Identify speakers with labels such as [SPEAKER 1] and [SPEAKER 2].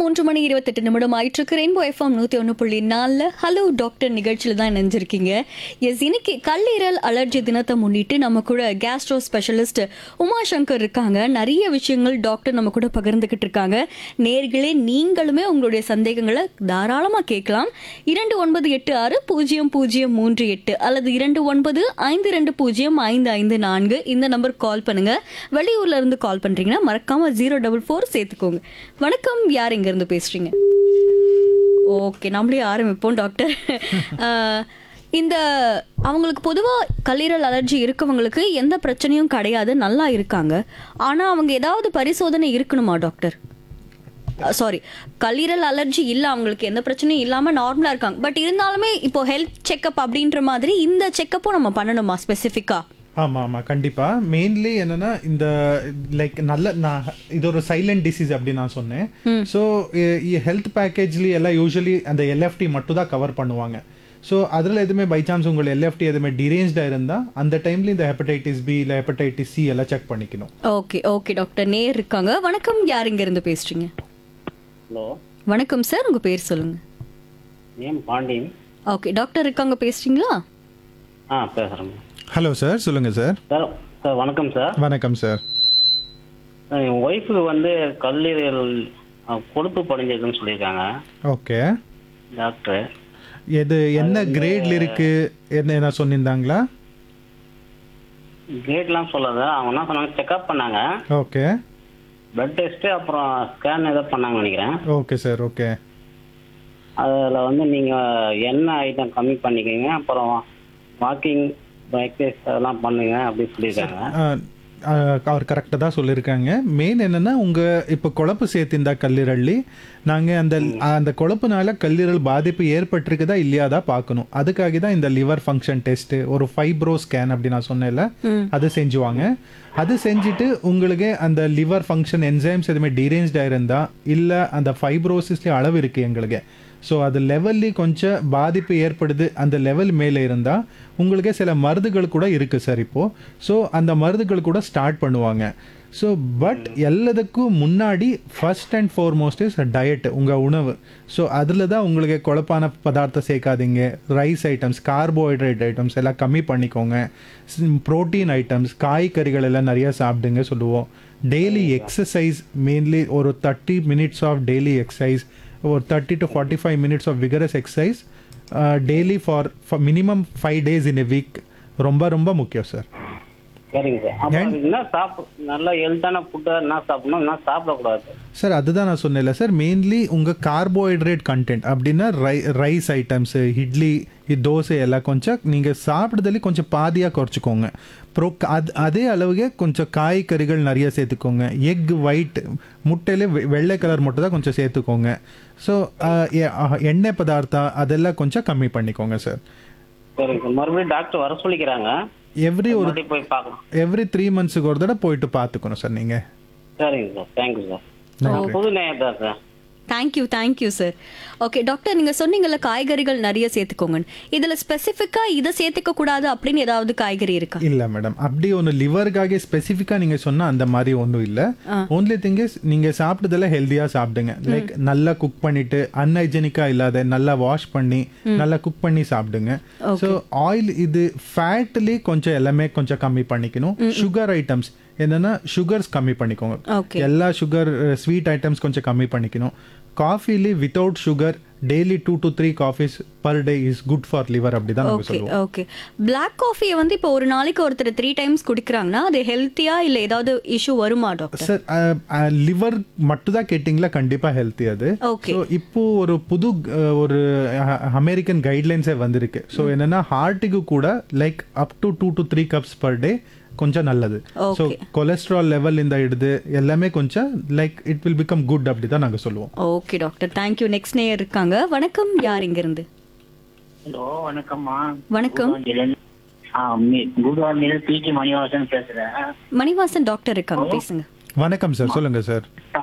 [SPEAKER 1] மூன்று மணி இருபத்தெட்டு நிமிடம் ஆயிட்டிருக்கு ரெயின்போ எஃப்எம் நூற்றி ஒன்று புள்ளி நாலில் ஹலோ டாக்டர் நிகழ்ச்சியில் தான் நினைஞ்சிருக்கீங்க எஸ் இன்னைக்கு கல்லீரல் அலர்ஜி தினத்தை முன்னிட்டு நம்ம கூட கேஸ்ட்ரோ ஸ்பெஷலிஸ்ட் உமாசங்கர் இருக்காங்க நிறைய விஷயங்கள் டாக்டர் நம்ம கூட பகிர்ந்துக்கிட்டு இருக்காங்க நேர்களே நீங்களுமே உங்களுடைய சந்தேகங்களை தாராளமாக கேட்கலாம் இரண்டு ஒன்பது எட்டு ஆறு பூஜ்ஜியம் பூஜ்ஜியம் மூன்று எட்டு அல்லது இரண்டு ஒன்பது ஐந்து ரெண்டு பூஜ்ஜியம் ஐந்து ஐந்து நான்கு இந்த நம்பருக்கு கால் பண்ணுங்க வெளியூர்ல இருந்து கால் பண்றீங்கன்னா மறக்காம ஜீரோ டபுள் ஃபோர் சேர்த்துக்கோங்க வணக்கம் யார் இங்க இருந்து பேசுறீங்க ஓகே நம்மளே ஆரம்பிப்போம் டாக்டர் அஹ், இந்த அவங்களுக்கு பொதுவாக கல்லீரல் அலர்ஜி இருக்கவங்களுக்கு எந்த பிரச்சனையும் கிடையாது நல்லா இருக்காங்க ஆனா அவங்க ஏதாவது பரிசோதனை இருக்கணுமா டாக்டர் சாரி கல்லீரல் அலர்ஜி இல்ல அவங்களுக்கு எந்த பிரச்சனையும் இல்லாம நார்மலா இருக்காங்க பட் இருந்தாலுமே இப்போ ஹெல்த் செக்அப் அப்படின்ற மாதிரி இந்த செக்கப்பும் நம்ம பண்ணணுமா ஸ்பெசிஃபிக்கா
[SPEAKER 2] ஆமா ஆமா கண்டிப்பா மெயின்லி என்னன்னா இந்த லைக் நல்ல நான் இது ஒரு சைலண்ட் டிசீஸ் அப்படி நான் சொன்னேன் ஸோ ஹெல்த் பேக்கேஜ்ல எல்லாம் யூஸ்வலி அந்த எல்எஃப்டி மட்டும் தான் கவர் பண்ணுவாங்க ஸோ அதில் எதுவுமே பை சான்ஸ் உங்கள் எல்எஃப்டி எதுவுமே டிரேஞ்ச்டாக இருந்தால் அந்த டைம்ல இந்த ஹெப்படைட்டிஸ் பி இல்லை ஹெப்படைட்டிஸ் சி எல்லாம் செக் பண்ணிக்கணும்
[SPEAKER 1] ஓகே ஓகே டாக்டர் நேர் இருக்காங்க வணக்கம் யார் இங்க இருந்து பேசுறீங்க
[SPEAKER 3] ஹலோ
[SPEAKER 1] வணக்கம் சார் உங்க பேர் சொல்லுங்க
[SPEAKER 3] நேம் பாண்டியன்
[SPEAKER 1] ஓகே டாக்டர் இருக்காங்க பேசுறீங்களா
[SPEAKER 3] ஆ பேசுகிறேங்க
[SPEAKER 2] ஹலோ சார் சொல்லுங்க சார்
[SPEAKER 3] சார் சார் வணக்கம் சார்
[SPEAKER 2] வணக்கம் சார்
[SPEAKER 3] சார், என் ஒய்ஃபுக்கு வந்து கல்லீரல் அ, கொழுப்பு படிஞ்சிருக்குன்னு சொல்லியிருக்காங்க
[SPEAKER 2] ஓகே
[SPEAKER 3] டாக்டர்
[SPEAKER 2] எது என்ன கிரேட்ல இருக்கு என்ன என்ன சொன்னிருந்தாங்களா
[SPEAKER 3] கிரேட்லாம் சொல்லாத அவங்க என்ன சொன்னாங்க செக்அப் பண்ணாங்க
[SPEAKER 2] ஓகே
[SPEAKER 3] பிளட் டெஸ்ட்டு அப்புறம் ஸ்கேன் ஏதோ பண்ணாங்கன்னு நினைக்கிறேன்
[SPEAKER 2] ஓகே சார் ஓகே
[SPEAKER 3] அதில் வந்து நீங்கள் எண்ணெய் ஐட்டம் கம்மி பண்ணிக்கோங்க அப்புறம் வாக்கிங் எக்ஸசைஸ் அதெல்லாம் பண்ணுங்க அப்படின்னு சொல்லியிருக்காங்க
[SPEAKER 2] ஆஹ் ஆஹ் அவர் கரெக்டாக தான் சொல்லியிருக்காங்க மெயின் என்னன்னா உங்க இப்போ குழப்பு சேர்த்திருந்தா கல்லீரல்லி நாங்கள் அந்த அந்த குழப்புனால கல்லீரல் பாதிப்பு ஏற்பட்டிருக்குதா இல்லையாதா பார்க்கணும் அதுக்காக தான் இந்த லிவர் ஃபங்க்ஷன் டெஸ்ட் ஒரு ஃபைப்ரோ ஸ்கேன் அப்படி நான் சொன்னேன்ல அது செஞ்சுவாங்க அது செஞ்சுட்டு உங்களுக்கு அந்த லிவர் ஃபங்க்ஷன் என்சைம்ஸ் எதுவுமே டீரேஞ்ச்டாக இருந்தா இல்லை அந்த ஃபைப்ரோசிஸ்லேயே அளவு இருக்கு எங்களுக்கு ஸோ அது லெவல்லி கொஞ்சம் பாதிப்பு ஏற்படுது அந்த லெவல் மேலே இருந்தால் உங்களுக்கே சில மருந்துகள் கூட இருக்குது சார் இப்போது ஸோ அந்த மருந்துகள் கூட ஸ்டார்ட் பண்ணுவாங்க ஸோ பட் எல்லாத்துக்கும் முன்னாடி first and foremost is diet உங்கள் உணவு ஸோ அதில் தான் உங்களுக்கு குழப்பான பதார்த்தம் சேர்க்காதீங்க ரைஸ் ஐட்டம்ஸ் கார்போஹைட்ரேட் ஐட்டம்ஸ் எல்லாம் கம்மி பண்ணிக்கோங்க ப்ரோட்டீன் ஐட்டம்ஸ் காய்கறிகள் எல்லாம் நிறைய சாப்பிடுங்க சொல்லுவோம் டெய்லி எக்ஸசைஸ் மெயின்லி ஒரு thirty minutes of daily exercise ஒரு thirty to forty five minutes of vigorous exercise daily for minimum five days in a week ரொம்ப ரொம்ப முக்கியம் சார்
[SPEAKER 3] சரிங்க சார் அப்புறம் அதுக்கு என்ன சாப்பிட நல்லா ஹெல்த்தான ஃபுட்டாக என்ன சாப்பிடணும் என்ன சாப்பிடக்கூடாது
[SPEAKER 2] சார் அதுதான் நான் சொன்னேன்ல சார் மெயின்லி உங்கள் கார்போஹைட்ரேட் கண்டென்ட் அப்படின்னா ரை ரைஸ் ஐட்டம்ஸு இட்லி இ- தோசை எல்லாம் கொஞ்சம் நீங்கள் சாப்பிட்றதுல கொஞ்சம் பாதியாக குறைச்சிக்கோங்க ப்ரோ அது அதே அளவுக்கு கொஞ்சம் காய்கறிகள் நிறைய சேர்த்துக்கோங்க எக் ஒயிட் முட்டையில வெ- வெள்ளை கலர் மட்டும் தான் கொஞ்சம் சேர்த்துக்கோங்க ஸோ எண்ணெய் பதார்த்தம் அதெல்லாம் கொஞ்சம் கம்மி பண்ணிக்கோங்க சார்
[SPEAKER 3] சரிங்க சார் மறுபடியும் டாக்டர் வர சொல்லிக்கிறாங்க
[SPEAKER 2] எவ்ரி ஒரு
[SPEAKER 3] மறுபடியும் போய் பார்க்கணும்
[SPEAKER 2] எவ்ரி த்ரீ மந்த்ஸுக்கு ஒரு தடவை போயிட்டு பார்த்துக்கணும் சார் நீங்கள்
[SPEAKER 3] சரிங்க சார் தேங்க்யூ சார் நான் புது நேயம் தான் sir
[SPEAKER 1] thank you thank you sir okay doctor நீங்க சொன்னீங்கல்ல காய்கறிகள் நிறைய சேர்த்துக்கோங்கன்னு இதுல ஸ்பெசிஃபிக்கா இதை சேர்த்துக்க கூடாது அப்படின்னு ஏதாவது காய்கறி இருக்கா
[SPEAKER 2] இல்ல மேடம் அப்படி ஒன்று லிவருக்காக ஸ்பெசிஃபிக்கா நீங்க சொன்னா அந்த மாதிரி ஒன்றும் இல்ல ஓன்லி திங் இஸ் நீங்க சாப்பிட்டதெல்லாம் ஹெல்தியா சாப்பிடுங்க லைக் நல்லா குக் பண்ணிட்டு அன்ஹைஜெனிக்கா இல்லாத நல்லா வாஷ் பண்ணி நல்லா குக் பண்ணி சாப்பிடுங்க ஸோ ஆயில் இது ஃபேட்லி கொஞ்சம் எல்லாமே கொஞ்சம் கம்மி பண்ணிக்கணும் சுகர் ஐட்டம்ஸ் என்னன்னா சுகர்ஸ் கம்மி பண்ணிக்கோங்க
[SPEAKER 1] ஓகே
[SPEAKER 2] எல்லா சுகர் ஸ்வீட் ஐட்டம்ஸ் கொஞ்சம் கம்மி பண்ணிக்கணும் காஃபிலே without sugar daily two to three coffees per day is good for liver அப்படி தான் நம்ம
[SPEAKER 1] ஓகே
[SPEAKER 2] சொல்லுவோம்
[SPEAKER 1] ஓகே பிளாக் காஃபியை வந்து இப்போ ஒரு நாளைக்கு ஒருத்தர் த்ரீ டைம்ஸ் குடிக்கிறாங்கன்னா அது ஹெல்த்தியா இல்ல ஏதாவது இஷ்யூ வருமா டாக்டர்
[SPEAKER 2] சார் லிவர் மட்டும் தான் கேட்டிங்களா கண்டிப்பா ஹெல்த்தி அது
[SPEAKER 1] ஓகே
[SPEAKER 2] ஸோ இப்போ ஒரு புது அஹ், ஒரு அமெரிக்கன் கைட்லைன்ஸே வந்திருக்கு ஸோ என்னன்னா ஹார்ட்டுக்கு கூட like up to two to three cups per day கொஞ்சம் நல்லது ஸோ
[SPEAKER 1] Okay.
[SPEAKER 2] கொலஸ்ட்ரால் லெவல் இந்த இடுது எல்லாமே கொஞ்சம் like it will become good அப்படி தான் நாங்கள் சொல்லுவோம்
[SPEAKER 1] ஓகே டாக்டர் தேங்க்யூ நெக்ஸ்ட் நேயர் இருக்காங்க வணக்கம் யார் இங்க இருந்து
[SPEAKER 4] ஹலோ வணக்கம்மா
[SPEAKER 1] வணக்கம்
[SPEAKER 4] குருவாமில் பிஜி மணிவாசன் பேசுறேன்
[SPEAKER 1] மணிவாசன் டாக்டர் இருக்காங்க பேசுங்க
[SPEAKER 2] வணக்கம் சார் சொல்லுங்க சார்